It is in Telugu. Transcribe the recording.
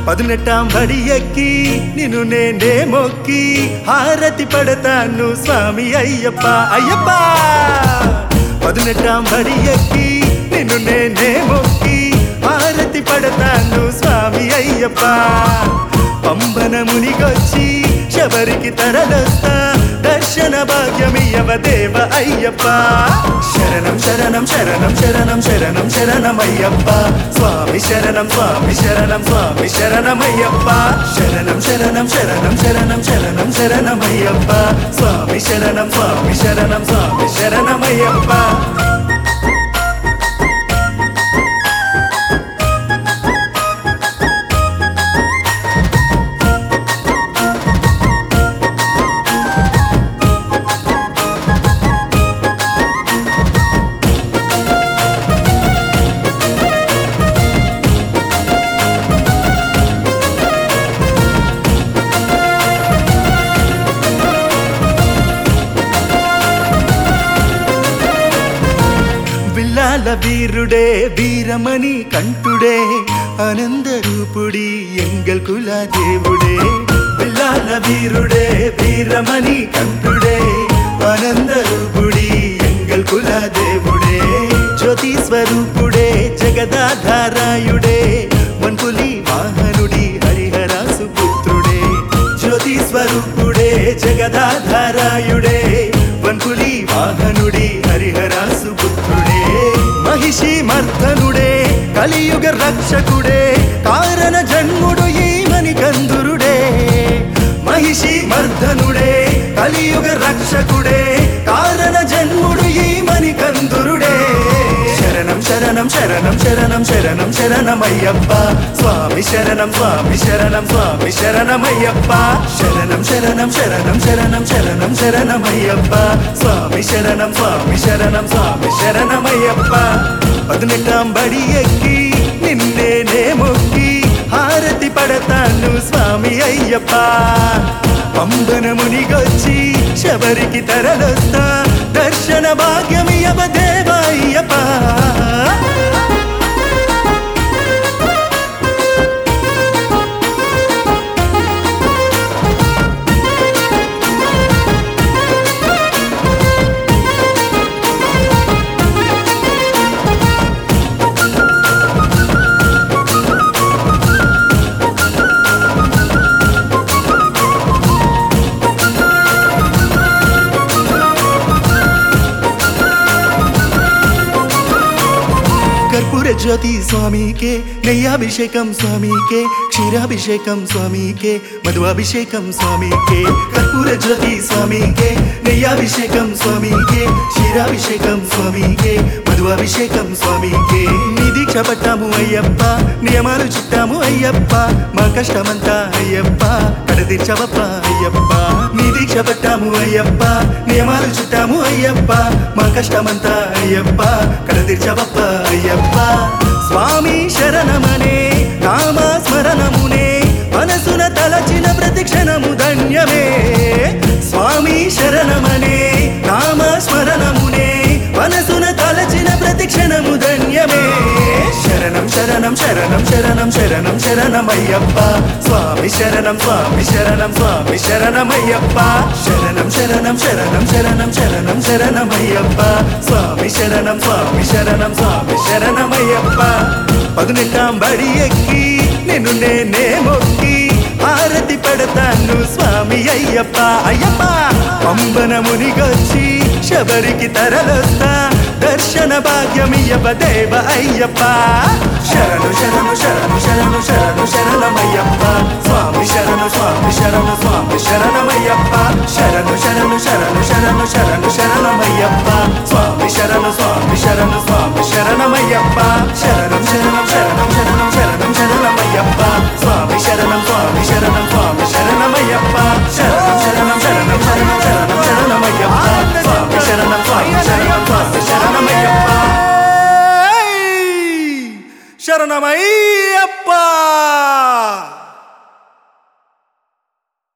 పదునెట్టాం బడి ఎక్కి నిన్ను నేనే మొక్కి హారతి పడతాను స్వామి అయ్యప్ప అయ్యప్ప పదునెట్టాం బడి ఎక్కి నిన్ను నేనే మొక్కి హారతి పడతాను స్వామి అయ్యప్ప పంబన మునిగొచ్చి శబరికి తరలొస్తా దర్శన భాగ్యమియవ దేవ అయ్యప్ప శరణం శరణం శరణం శరణం శరణం శరణమయ్యప్ప స్వామి శరణం స్వామి శరణం స్వామి శరణమయ్యప్ప శరణం శరణం శరణం శరణం శరణం శరణమయ్యప్ప స్వామి శరణం స్వామి శరణం స్వామి శరణమయ్యప్ప విల్లాల వీరుడే వీరమణి కంటుడే ఆనంద రూపుడి ఎంగల్ కుల దేవుడే విల్లాల వీరుడే వీరమణి కంటుడే ఆనంద రూపుడి ఎంగల్ కుల దేవుడే జ్యోతి స్వరూపుడే జగదాధారాయుడే మన్పులి వాహనుడి హరిహరాసు పుత్రుడే జ్యోతి స్వరూపుడే జగదాధారాయుడే వన్పులి వాహనుడి హరిహరాసు పుత్రుడే మహిషి మర్దనుడే కలియుగ రక్షకుడే కారణ జన్ముడు ఈమని కందురుడే మహిషి మర్దనుడే కలియుగ రక్షకుడే కారణ జన్ముడు ఈమని కందురుడే శరణం శరణం శరణం శరణం శరణం శరణమయ్యప్ప స్వామి శరణం స్వామి శరణం స్వామి శరణమయ్యప్ప శరణం శరణం శరణం శరణం శరణం శరణమయ్యప్ప స్వామి శరణం స్వామి శరణం స్వామి శరణమయ్యప్ప పదునెట్టాం బడి ఎక్కి నిన్నేనే మొక్కి హారతి పడతాను స్వామి అయ్యప్ప పంబన మునిగొచ్చి శబరికి తరలొస్తా దర్శన భాగ్యమియవ దేవాయ్యప్ప కర్పూర జ్యోతి స్వామికే నెయ్యాభిషేకం స్వామికే క్షీరాభిషేకం స్వామికే మధువాభిషేకం స్వామికే కర్పూర జ్యోతి స్వామికే నెయ్యాభిషేకం స్వామికే క్షీరాభిషేకం స్వామికే మధువాభిషేకం స్వామికే నీ దీక్ష పట్టాము అయ్యప్ప నియమాలు చుట్టాము అయ్యప్ప మా కష్టమంతా అయ్యప్ప కడదీర్చవప్ప అయ్యప్ప నీ దీక్ష పట్టాము అయ్యప్ప నియమాలు చుట్టాము అయ్యప్ప మా కష్టమంతా అయ్యప్ప కడదీర్చవప్ప అయ్యప్ప స్వామి శరణమనే నామ స్మరణమునే మనసున తలచిన ప్రతిక్షణము ధన్యమే స్వామి శరణమనే నామ స్మరణమునే మనసున తలచిన ప్రతిక్షణము ధన్యమే శరణం శరణం శరణం శరణం శరణం శరణమయ్యప్ప స్వామి శరణం స్వామి శరణం స్వామి శరణమయ్యప్ప శరణం శరణం శరణం శరణం శరణం శరణమయ్యప్ప స్వామి శరణం స్వామి శరణం స్వామి శరణమయ్యప్ప పదునెట్టాం బడి ఎక్కి నిన్ను నేనే మొక్కి హారతి పడతాను స్వామి అయ్యప్ప అయ్యప్ప పంబన మునిగొచ్చి శబరికి తరలొస్తా దర్శన భాగ్యమియవ దేవ అయ్యప్ప శరణు శరణు శరణు శరణు శరణు శరణమయ్యప్ప స్వామి శరణు స్వామి శరణు స్వామి శరణమయ్యప్ప శరణు శరణు శరణు శరణు శరణు శరణమయ్యప్ప స్వామి శరణు స్వామి శరణు స్వామి శరణమయ్యప్ప శరణం శరణం శరణం శరణం శరణం శరణమయ్యప్ప స్వామి శరణం స్వామి శరణం స్వామి శరణమయ్యప్ప శరణం శరణం శరణం శరణం శరణం శరణమయ్యప్ప స్వామి శరణం స్వామి శరణం స్వామి శరణమయ్యప్ప శరణమయ్యప్ప